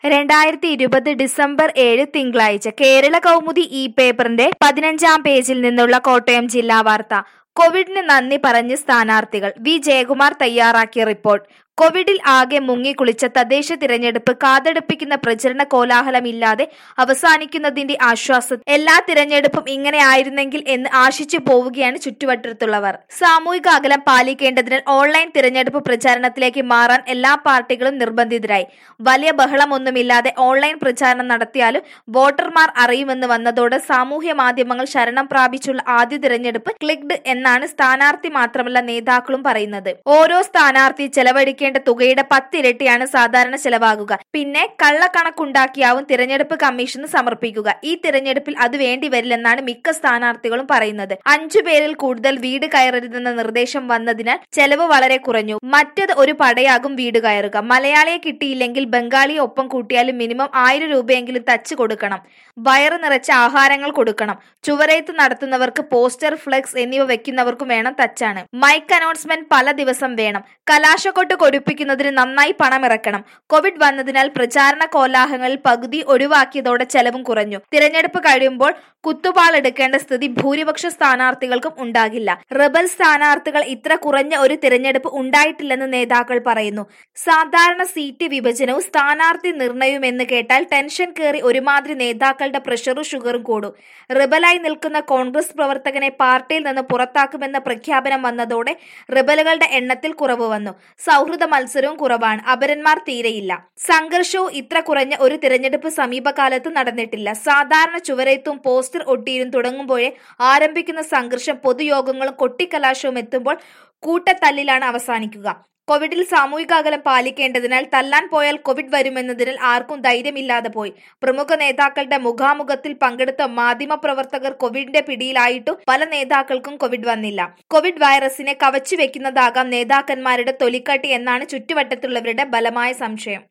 രണ്ടായിരത്തി ഇരുപത് ഡിസംബർ ഏഴ് തിങ്കളാഴ്ച കേരള കൗമുദി ഈ പേപ്പറിന്റെ പതിനഞ്ചാം പേജിൽ നിന്നുള്ള കോട്ടയം ജില്ലാ വാർത്ത കോവിഡിന് നന്ദി പറഞ്ഞ് സ്ഥാനാർത്ഥികൾ വി ജയകുമാർ തയ്യാറാക്കിയ റിപ്പോർട്ട് കോവിഡിൽ ആകെ മുങ്ങിക്കുളിച്ച തദ്ദേശ തിരഞ്ഞെടുപ്പ് കാതടുപ്പിക്കുന്ന പ്രചരണ കോലാഹലമില്ലാതെ അവസാനിക്കുന്നതിന്റെ ആശ്വാസം എല്ലാ തിരഞ്ഞെടുപ്പും ഇങ്ങനെ ആയിരുന്നെങ്കിൽ എന്ന് ആശിച്ചു പോവുകയാണ് ചുറ്റുവട്ടത്തുള്ളവർ സാമൂഹിക അകലം പാലിക്കേണ്ടതിനാൽ ഓൺലൈൻ തിരഞ്ഞെടുപ്പ് പ്രചാരണത്തിലേക്ക് മാറാൻ എല്ലാ പാർട്ടികളും നിർബന്ധിതരായി വലിയ ബഹളമൊന്നുമില്ലാതെ ഓൺലൈൻ പ്രചാരണം നടത്തിയാലും വോട്ടർമാർ അറിയുമെന്ന് വന്നതോടെ സാമൂഹ്യ മാധ്യമങ്ങൾ ശരണം പ്രാപിച്ചുള്ള ആദ്യ തിരഞ്ഞെടുപ്പ് ക്ലിക്ഡ് എന്നാണ് സ്ഥാനാർത്ഥി മാത്രമല്ല നേതാക്കളും പറയുന്നത് ഓരോ സ്ഥാനാർത്ഥി ചെലവഴിക്കേണ്ട തുകയുടെ പത്തിരട്ടിയാണ് സാധാരണ ചെലവാകുക പിന്നെ കള്ളക്കണക്കുണ്ടാക്കിയാവും തിരഞ്ഞെടുപ്പ് കമ്മീഷന് സമർപ്പിക്കുക ഈ തിരഞ്ഞെടുപ്പിൽ അത് വേണ്ടി വരില്ലെന്നാണ് മിക്ക സ്ഥാനാർത്ഥികളും പറയുന്നത് അഞ്ചു പേരിൽ കൂടുതൽ വീട് കയറരുതെന്ന നിർദ്ദേശം വന്നതിനാൽ ചെലവ് വളരെ കുറഞ്ഞു മറ്റത് ഒരു പടയാകും വീട് കയറുക മലയാളിയെ കിട്ടിയില്ലെങ്കിൽ ബംഗാളിയെ ഒപ്പം കൂട്ടിയാലും മിനിമം ആയിരം രൂപയെങ്കിലും തച്ച് കൊടുക്കണം വയറ് നിറച്ച ആഹാരങ്ങൾ കൊടുക്കണം ചുവരെഴുത്ത് നടത്തുന്നവർക്ക് പോസ്റ്റർ ഫ്ലെക്സ് എന്നിവ വെക്കുന്നവർക്കും വേണം തച്ചാണ് മൈക്ക് അനൗൺസ്മെന്റ് പല ദിവസം വേണം കലാശക്കൊട്ട് കൊടുപ്പിക്കുന്നതിന് നന്നായി പണം ഇറക്കണം കോവിഡ് വന്നതിനാൽ പ്രചാരണ കോലാഹലങ്ങളിൽ പകുതി ഒഴിവാക്കിയതോടെ ചെലവും കുറഞ്ഞു തിരഞ്ഞെടുപ്പ് കഴിയുമ്പോൾ കുത്തുപാളെടുക്കേണ്ട സ്ഥിതി ഭൂരിപക്ഷ സ്ഥാനാർത്ഥികൾക്കും ഉണ്ടാകില്ല റബൽ സ്ഥാനാർത്ഥികൾ ഇത്ര കുറഞ്ഞ ഒരു തിരഞ്ഞെടുപ്പ് ഉണ്ടായിട്ടില്ലെന്ന് നേതാക്കൾ പറയുന്നു സാധാരണ സീറ്റ് വിഭജനവും സ്ഥാനാർത്ഥി നിർണയവും എന്ന് കേട്ടാൽ ടെൻഷൻ കയറി ഒരുമാതിരി നേതാക്കളുടെ പ്രഷറും ഷുഗറും കൂടും റിബലായി നിൽക്കുന്ന കോൺഗ്രസ് പ്രവർത്തകനെ പാർട്ടിയിൽ നിന്ന് പുറത്താക്കുമെന്ന പ്രഖ്യാപനം വന്നതോടെ റിബലുകളുടെ എണ്ണത്തിൽ കുറവ് വന്നു സൗഹൃദ മത്സരവും കുറവാണ് അപരന്മാർ തീരെയില്ല സംഘർഷവും ഇത്ര കുറഞ്ഞ ഒരു തിരഞ്ഞെടുപ്പ് സമീപകാലത്ത് നടന്നിട്ടില്ല സാധാരണ ചുവരെത്തും പോസ്റ്റർ ഒട്ടിയും തുടങ്ങുമ്പോഴേ ആരംഭിക്കുന്ന സംഘർഷം പൊതുയോഗങ്ങളും കൊട്ടിക്കലാശവും എത്തുമ്പോൾ കൂട്ടത്തല്ലിലാണ് അവസാനിക്കുക കോവിഡിൽ സാമൂഹിക അകലം പാലിക്കേണ്ടതിനാൽ തല്ലാൻ പോയാൽ കോവിഡ് വരുമെന്നതിനാൽ ആർക്കും ധൈര്യമില്ലാതെ പോയി പ്രമുഖ നേതാക്കളുടെ മുഖാമുഖത്തിൽ പങ്കെടുത്ത മാധ്യമ പ്രവർത്തകർ കോവിഡിന്റെ പിടിയിലായിട്ടും പല നേതാക്കൾക്കും കോവിഡ് വന്നില്ല കോവിഡ് വൈറസിനെ കവച്ചു വെക്കുന്നതാകാം നേതാക്കന്മാരുടെ തൊലിക്കട്ടി എന്നാണ് ചുറ്റുവട്ടത്തുള്ളവരുടെ ബലമായ സംശയം